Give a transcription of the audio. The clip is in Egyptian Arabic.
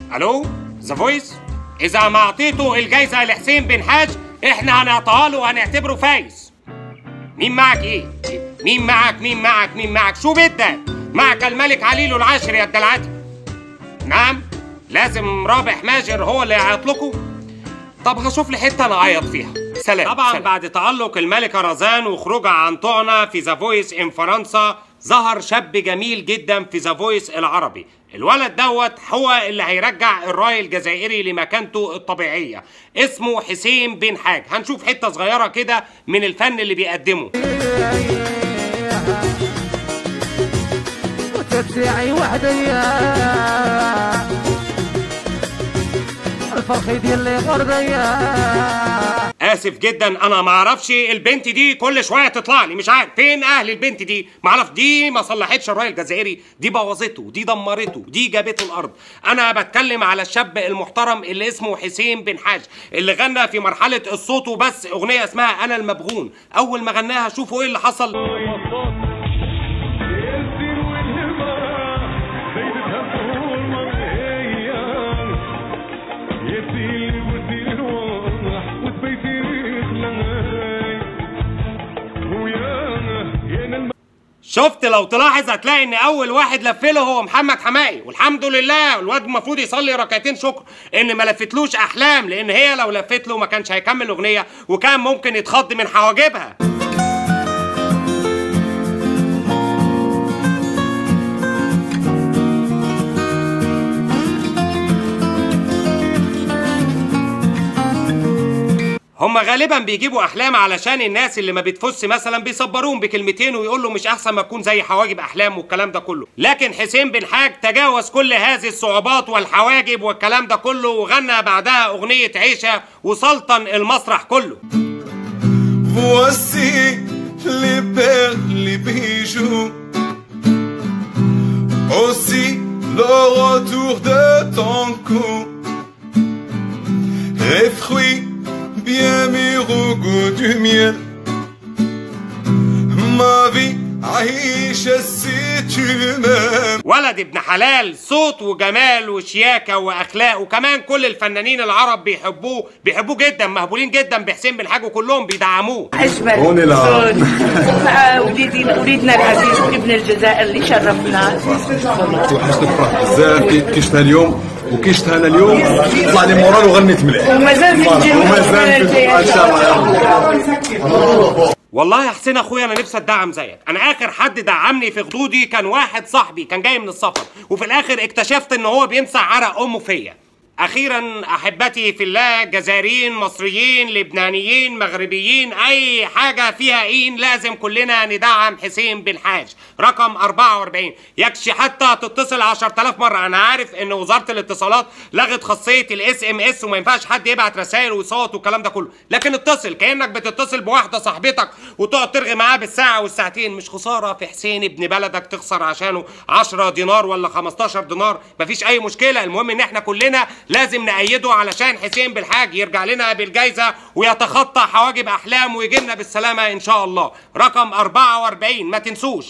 الو ذا فويس اذا ما اعطيته الجايزه لحسين بن حاج احنا هنعطيها له وهنعتبره فايز مين معك ايه مين معك مين معك مين معك شو بدك معك الملك عليل العاشر يا الدلعاتي نعم لازم رابح ماجر هو اللي يعيط لكم طب هشوف لي حته انا اعيط فيها سلام طبعا سلام. بعد تألق الملكة رزان وخروجها عن طعنة في ذا فويس ان فرنسا ظهر شاب جميل جدا في ذا فويس العربي الولد دوت هو اللي هيرجع الراي الجزائري لمكانته الطبيعية اسمه حسين بن حاج هنشوف حتة صغيرة كده من الفن اللي بيقدمه وتتسعي وحديا الفرخ ديالي غرديا اسف جدا انا ما اعرفش البنت دي كل شويه تطلع لي مش عارف فين اهل البنت دي ما اعرف دي ما صلحتش الراي الجزائري دي بوظته دي دمرته دي جابته الارض انا بتكلم على الشاب المحترم اللي اسمه حسين بن حاج اللي غنى في مرحله الصوت وبس اغنيه اسمها انا المبغون اول ما غناها شوفوا ايه اللي حصل شفت لو تلاحظ هتلاقي ان اول واحد لفله هو محمد حمائي والحمد لله الواد المفروض يصلي ركعتين شكر ان ما لفتلوش احلام لان هي لو لفت له ما كانش هيكمل الاغنيه وكان ممكن يتخض من حواجبها هم غالبا بيجيبوا احلام علشان الناس اللي ما بتفس مثلا بيصبروهم بكلمتين ويقول له مش احسن ما تكون زي حواجب احلام والكلام ده كله لكن حسين بن حاج تجاوز كل هذه الصعوبات والحواجب والكلام ده كله وغنى بعدها اغنيه عيشه وسلطن المسرح كله Voici les perles, les bijoux. Aussi le retour de ton cou. Les fruits bien mûrs au goût du miel. Ma vie, Aïcha, si tu m'aimes. ولد ابن حلال صوت وجمال وشياكه واخلاق وكمان كل الفنانين العرب بيحبوه بيحبوه جدا مهبولين جدا بحسين بن حاج وكلهم بيدعموه اجمل هون العرب. صوت مع وليدي وليدنا العزيز ابن الجزائر اللي شرفنا توحشت نفرح بزاف كي كي شفتها اليوم وكي شفتها انا اليوم طلع لي مورال وغنيت مليح ومازال في الجيل ومازال في ان شاء الله يا رب والله يا حسين اخويا انا نفسي اتدعم زيك انا اخر حد دعمني في خدودي كان واحد صاحبي كان جاي من السفر وفي الاخر اكتشفت ان هو بيمسح عرق امه فيا اخيرا احبتي في الله جزائريين مصريين لبنانيين مغربيين اي حاجه فيها اين لازم كلنا ندعم حسين بن حاج رقم 44 يكشي حتى تتصل 10000 مره انا عارف ان وزاره الاتصالات لغت خاصيه الاس ام اس وما ينفعش حد يبعت رسائل وصوت والكلام ده كله لكن اتصل كانك بتتصل بواحده صاحبتك وتقعد ترغي معاها بالساعه والساعتين مش خساره في حسين ابن بلدك تخسر عشانه 10 دينار ولا 15 دينار مفيش اي مشكله المهم ان احنا كلنا لازم نأيده علشان حسين بالحاج يرجع لنا بالجايزه ويتخطى حواجب احلام ويجي لنا بالسلامه ان شاء الله رقم 44 ما تنسوش